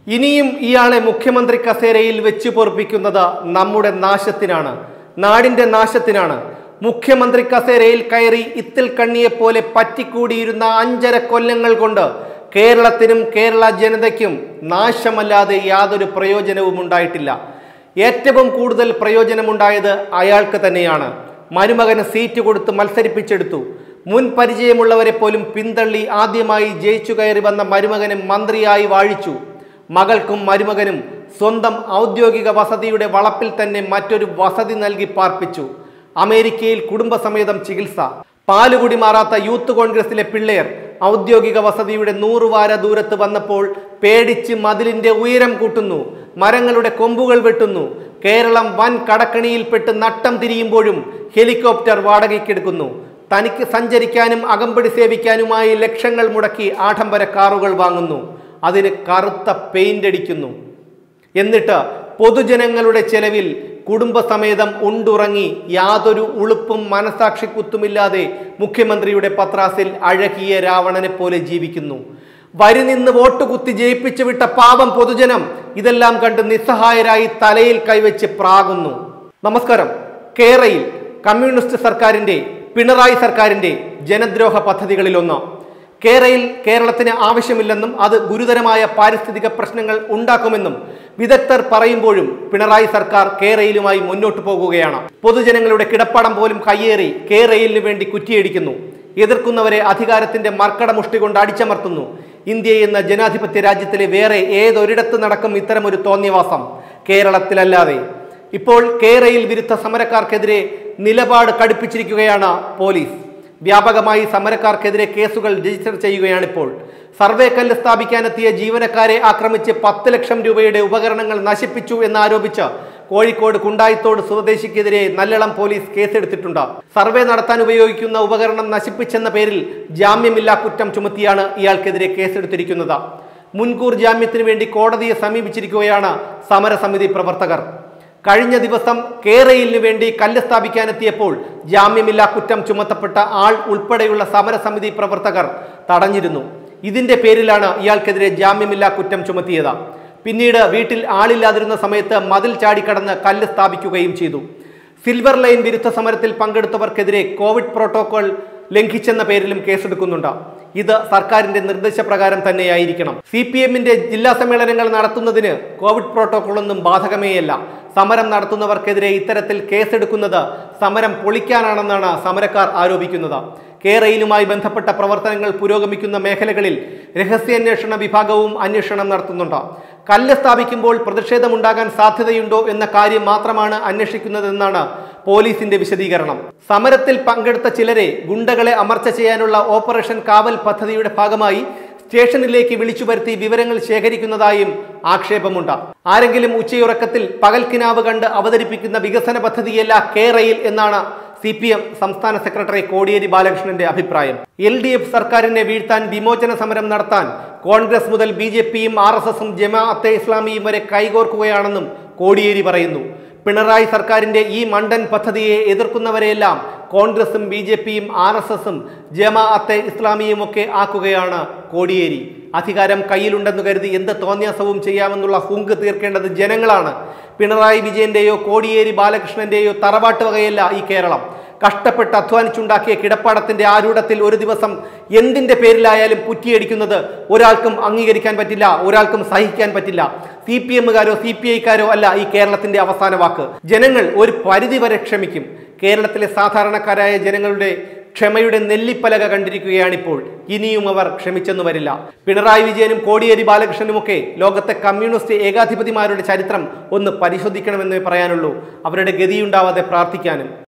ഇനിയും ഇയാളെ മുഖ്യമന്ത്രി കസേരയിൽ വെച്ചു പൊറപ്പിക്കുന്നത് നമ്മുടെ നാശത്തിനാണ് നാടിന്റെ നാശത്തിനാണ് മുഖ്യമന്ത്രി കസേരയിൽ കയറി ഇത്തിൽ കണ്ണിയെപ്പോലെ പറ്റിക്കൂടിയിരുന്ന അഞ്ചര കൊല്ലങ്ങൾ കൊണ്ട് കേരളത്തിനും കേരള ജനതയ്ക്കും നാശമല്ലാതെ യാതൊരു പ്രയോജനവും ഉണ്ടായിട്ടില്ല ഏറ്റവും കൂടുതൽ പ്രയോജനമുണ്ടായത് അയാൾക്ക് തന്നെയാണ് മരുമകന് സീറ്റ് കൊടുത്ത് മത്സരിപ്പിച്ചെടുത്തു മുൻ പരിചയമുള്ളവരെ പോലും പിന്തള്ളി ആദ്യമായി ജയിച്ചു കയറി വന്ന മരുമകനെ മന്ത്രിയായി വാഴിച്ചു മകൾക്കും മരുമകനും സ്വന്തം ഔദ്യോഗിക വസതിയുടെ വളപ്പിൽ തന്നെ മറ്റൊരു വസതി നൽകി പാർപ്പിച്ചു അമേരിക്കയിൽ കുടുംബസമേതം ചികിത്സ പാലുകുടി മാറാത്ത യൂത്ത് കോൺഗ്രസിലെ പിള്ളേർ ഔദ്യോഗിക വസതിയുടെ നൂറുവാര ദൂരത്ത് വന്നപ്പോൾ പേടിച്ച് മതിലിന്റെ ഉയരം കൂട്ടുന്നു മരങ്ങളുടെ കൊമ്പുകൾ വെട്ടുന്നു കേരളം വൻ കടക്കണിയിൽപ്പെട്ട് നട്ടം തിരിയുമ്പോഴും ഹെലികോപ്റ്റർ വാടകയ്ക്കെടുക്കുന്നു തനിക്ക് സഞ്ചരിക്കാനും അകമ്പടി സേവിക്കാനുമായി ലക്ഷങ്ങൾ മുടക്കി ആഡംബര കാറുകൾ വാങ്ങുന്നു അതിന് കറുത്ത പെയിന്റ് അടിക്കുന്നു എന്നിട്ട് പൊതുജനങ്ങളുടെ ചെലവിൽ കുടുംബസമേതം ഉണ്ടുറങ്ങി യാതൊരു ഉളുപ്പും മനസാക്ഷിക്കുത്തുമില്ലാതെ മുഖ്യമന്ത്രിയുടെ പത്രാസിൽ അഴകിയ രാവണനെ പോലെ ജീവിക്കുന്നു വരി നിന്ന് വോട്ട് കുത്തി ജയിപ്പിച്ചു വിട്ട പാവം പൊതുജനം ഇതെല്ലാം കണ്ട് നിസ്സഹായരായി തലയിൽ കൈവച്ച് പ്രാകുന്നു നമസ്കാരം കേരയിൽ കമ്മ്യൂണിസ്റ്റ് സർക്കാരിന്റെ പിണറായി സർക്കാരിന്റെ ജനദ്രോഹ പദ്ധതികളിലൊന്ന് കേരയിൽ കേരളത്തിന് ആവശ്യമില്ലെന്നും അത് ഗുരുതരമായ പാരിസ്ഥിതിക പ്രശ്നങ്ങൾ ഉണ്ടാക്കുമെന്നും വിദഗ്ധർ പറയുമ്പോഴും പിണറായി സർക്കാർ കേരയിലുമായി മുന്നോട്ടു പോകുകയാണ് പൊതുജനങ്ങളുടെ കിടപ്പാടം പോലും കയ്യേറി കേരയിലിന് വേണ്ടി കുറ്റിയടിക്കുന്നു എതിർക്കുന്നവരെ അധികാരത്തിന്റെ മർക്കട മുഷ്ടി കൊണ്ട് അടിച്ചമർത്തുന്നു ഇന്ത്യ എന്ന ജനാധിപത്യ രാജ്യത്തിലെ വേറെ ഏതൊരിടത്ത് നടക്കും ഇത്തരമൊരു തോന്നിയവാസം കേരളത്തിലല്ലാതെ ഇപ്പോൾ കേരയിൽ വിരുദ്ധ സമരക്കാർക്കെതിരെ നിലപാട് കടുപ്പിച്ചിരിക്കുകയാണ് പോലീസ് വ്യാപകമായി സമരക്കാർക്കെതിരെ കേസുകൾ രജിസ്റ്റർ ചെയ്യുകയാണിപ്പോൾ സർവേ കല്ല് സ്ഥാപിക്കാനെത്തിയ ജീവനക്കാരെ ആക്രമിച്ച് പത്ത് ലക്ഷം രൂപയുടെ ഉപകരണങ്ങൾ നശിപ്പിച്ചു എന്നാരോപിച്ച് കോഴിക്കോട് കുണ്ടായിത്തോട് സ്വദേശിക്കെതിരെ നല്ലളം പോലീസ് കേസെടുത്തിട്ടുണ്ട് സർവേ നടത്താൻ ഉപയോഗിക്കുന്ന ഉപകരണം നശിപ്പിച്ചെന്ന പേരിൽ ജാമ്യമില്ലാ കുറ്റം ചുമത്തിയാണ് ഇയാൾക്കെതിരെ കേസെടുത്തിരിക്കുന്നത് മുൻകൂർ ജാമ്യത്തിന് വേണ്ടി കോടതിയെ സമീപിച്ചിരിക്കുകയാണ് സമരസമിതി പ്രവർത്തകർ കഴിഞ്ഞ ദിവസം കേരയിലിന് വേണ്ടി കല്ല് സ്ഥാപിക്കാനെത്തിയപ്പോൾ ജാമ്യമില്ലാ കുറ്റം ചുമത്തപ്പെട്ട ആൾ ഉൾപ്പെടെയുള്ള സമരസമിതി പ്രവർത്തകർ തടഞ്ഞിരുന്നു ഇതിന്റെ പേരിലാണ് ഇയാൾക്കെതിരെ ജാമ്യമില്ലാ കുറ്റം ചുമത്തിയത് പിന്നീട് വീട്ടിൽ ആളില്ലാതിരുന്ന സമയത്ത് മതിൽ ചാടിക്കടന്ന് കല്ല് സ്ഥാപിക്കുകയും ചെയ്തു സിൽവർ ലൈൻ വിരുദ്ധ സമരത്തിൽ പങ്കെടുത്തവർക്കെതിരെ കോവിഡ് പ്രോട്ടോകോൾ ലംഘിച്ചെന്ന പേരിലും കേസെടുക്കുന്നുണ്ട് ഇത് സർക്കാരിന്റെ നിർദ്ദേശപ്രകാരം തന്നെയായിരിക്കണം സി പി എമ്മിന്റെ ജില്ലാ സമ്മേളനങ്ങൾ നടത്തുന്നതിന് കോവിഡ് പ്രോട്ടോകോൾ ഒന്നും ബാധകമേയല്ല സമരം നടത്തുന്നവർക്കെതിരെ ഇത്തരത്തിൽ കേസെടുക്കുന്നത് സമരം പൊളിക്കാനാണെന്നാണ് സമരക്കാർ ആരോപിക്കുന്നത് കേരയിലുമായി ബന്ധപ്പെട്ട പ്രവർത്തനങ്ങൾ പുരോഗമിക്കുന്ന മേഖലകളിൽ രഹസ്യാന്വേഷണ വിഭാഗവും അന്വേഷണം നടത്തുന്നുണ്ട് കല്ല് സ്ഥാപിക്കുമ്പോൾ പ്രതിഷേധമുണ്ടാകാൻ സാധ്യതയുണ്ടോ എന്ന കാര്യം മാത്രമാണ് അന്വേഷിക്കുന്നതെന്നാണ് പോലീസിന്റെ വിശദീകരണം സമരത്തിൽ പങ്കെടുത്ത ചിലരെ ഗുണ്ടകളെ അമർച്ച ചെയ്യാനുള്ള ഓപ്പറേഷൻ കാവൽ പദ്ധതിയുടെ ഭാഗമായി സ്റ്റേഷനിലേക്ക് വിളിച്ചു വരുത്തി വിവരങ്ങൾ ശേഖരിക്കുന്നതായും ആക്ഷേപമുണ്ട് ആരെങ്കിലും ഉച്ചയുറക്കത്തിൽ പകൽക്കിനാവ് കണ്ട് അവതരിപ്പിക്കുന്ന വികസന പദ്ധതിയല്ല കേരയിൽ എന്നാണ് സി പി എം സംസ്ഥാന സെക്രട്ടറി കോടിയേരി ബാലകൃഷ്ണന്റെ അഭിപ്രായം എൽ ഡി എഫ് സർക്കാരിനെ വീഴ്ത്താൻ വിമോചന സമരം നടത്താൻ കോൺഗ്രസ് മുതൽ ബി ജെ പിയും ആർ എസ് എസും ജമാഅത്തെ ഇസ്ലാമിയും വരെ കൈകോർക്കുകയാണെന്നും കോടിയേരി പറയുന്നു പിണറായി സർക്കാരിന്റെ ഈ മണ്ടൻ പദ്ധതിയെ എതിർക്കുന്നവരെയെല്ലാം കോൺഗ്രസും ബി ജെ പിയും ആർ എസ് എസും ജമാഅത്തെ ഇസ്ലാമിയും ഒക്കെ ആക്കുകയാണ് കോടിയേരി അധികാരം കയ്യിലുണ്ടെന്ന് കരുതി എന്ത് തോന്യാസവും ചെയ്യാമെന്നുള്ള ഹുങ്ക് തീർക്കേണ്ടത് ജനങ്ങളാണ് പിണറായി വിജയന്റെയോ കോടിയേരി ബാലകൃഷ്ണന്റെയോ തറവാട്ട് വകയല്ല ഈ കേരളം കഷ്ടപ്പെട്ട് അധ്വാനിച്ചുണ്ടാക്കിയ കിടപ്പാടത്തിന്റെ ആരൂഢത്തിൽ ഒരു ദിവസം എന്തിന്റെ പേരിലായാലും പുറ്റിയടിക്കുന്നത് ഒരാൾക്കും അംഗീകരിക്കാൻ പറ്റില്ല ഒരാൾക്കും സഹിക്കാൻ പറ്റില്ല സി പി എമ്മുകാരോ സി പി ഐക്കാരോ അല്ല ഈ കേരളത്തിന്റെ അവസാന വാക്ക് ജനങ്ങൾ ഒരു പരിധി വരെ ക്ഷമിക്കും കേരളത്തിലെ സാധാരണക്കാരായ ജനങ്ങളുടെ ക്ഷമയുടെ നെല്ലിപ്പലക കണ്ടിരിക്കുകയാണിപ്പോൾ ഇനിയും അവർ ക്ഷമിച്ചെന്നു വരില്ല പിണറായി വിജയനും കോടിയേരി ബാലകൃഷ്ണനുമൊക്കെ ലോകത്തെ കമ്മ്യൂണിസ്റ്റ് ഏകാധിപതിമാരുടെ ചരിത്രം ഒന്ന് പരിശോധിക്കണമെന്നേ പറയാനുള്ളൂ അവരുടെ ഗതിയുണ്ടാവാതെ പ്രാർത്ഥിക്കാനും